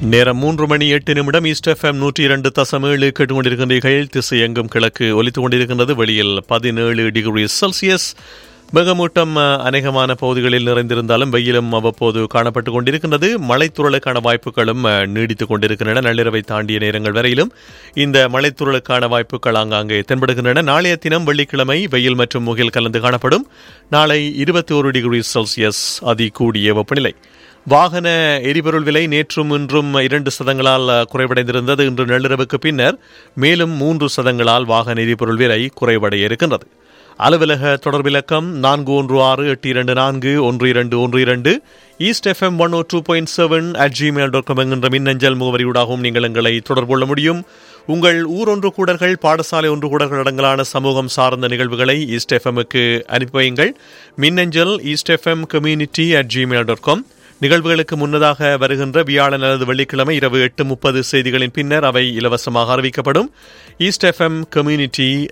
நேரம் மூன்று மணி எட்டு நிமிடம் ஈஸ்ட் எஃப்எம் நூற்றி இரண்டு தசம் ஏழு கேட்டுக்கொண்டிருக்கின்றீர்கள் திசை எங்கும் கிழக்கு ஒலித்துக் கொண்டிருக்கின்றது வெளியில் பதினேழு டிகிரி செல்சியஸ் மேகமூட்டம் அஹ், அநேகமான பகுதிகளில் நிறைந்திருந்தாலும் வெயிலும் அவ்வப்போது காணப்பட்டுக் கொண்டிருக்கின்றது மழைத்துறலுக்கான வாய்ப்புகளும் அஹ், நீடித்துக் கொண்டிருக்கின்றன நள்ளிரவை தாண்டிய நேரங்கள் வரையிலும் இந்த மழைத்துறலுக்கான வாய்ப்புகள் ஆங்காங்கே தென்படுகின்றன நாளைய தினம் வெள்ளிக்கிழமை வெயில் மற்றும் முகில் கலந்து காணப்படும் நாளை இருபத்தி ஒரு டிகிரி செல்சியஸ் அதி கூடிய வெப்பநிலை வாகன எரிபொருள் விலை நேற்றும் இன்றும் இரண்டு சதங்களால் அஹ், குறைவடைந்திருந்தது இன்று நள்ளிரவுக்கு பின்னர் மேலும் மூன்று சதங்களால் வாகன எரிபொருள் விலை குறைவடைய இருக்கின்றது அலுவலக தொடர்பிலக்கம் நான்கு ஒன்று ஆறு எட்டு இரண்டு நான்கு ஒன்று இரண்டு ஒன்று இரண்டு East FM one O two point seven at Gmail dot com என்கின்ற மின்னஞ்சல் முகவரியூடாகவும் நீங்கள் எங்களை தொடர்பு கொள்ள முடியும் உங்கள் ஊர் ஒன்று கூடர்கள் பாடசாலை ஒன்று கூடர்கள் அடங்கலான சமூகம் சார்ந்த நிகழ்வுகளை ஈஸ்ட் எஃப்எம்முக்கு அனுப்பி வையுங்கள் மின்னஞ்சல் East FM community at Gmail dot com நிகழ்வுகளுக்கு முன்னதாக வருகின்ற வியாழன் அல்லது வெள்ளிக்கிழமை இரவு எட்டு முப்பது செய்திகளின் பின்னர் அவை இலவசமாக அறிவிக்கப்படும் ஈஸ்ட் எஃப்எம் கம்யூனிட்டி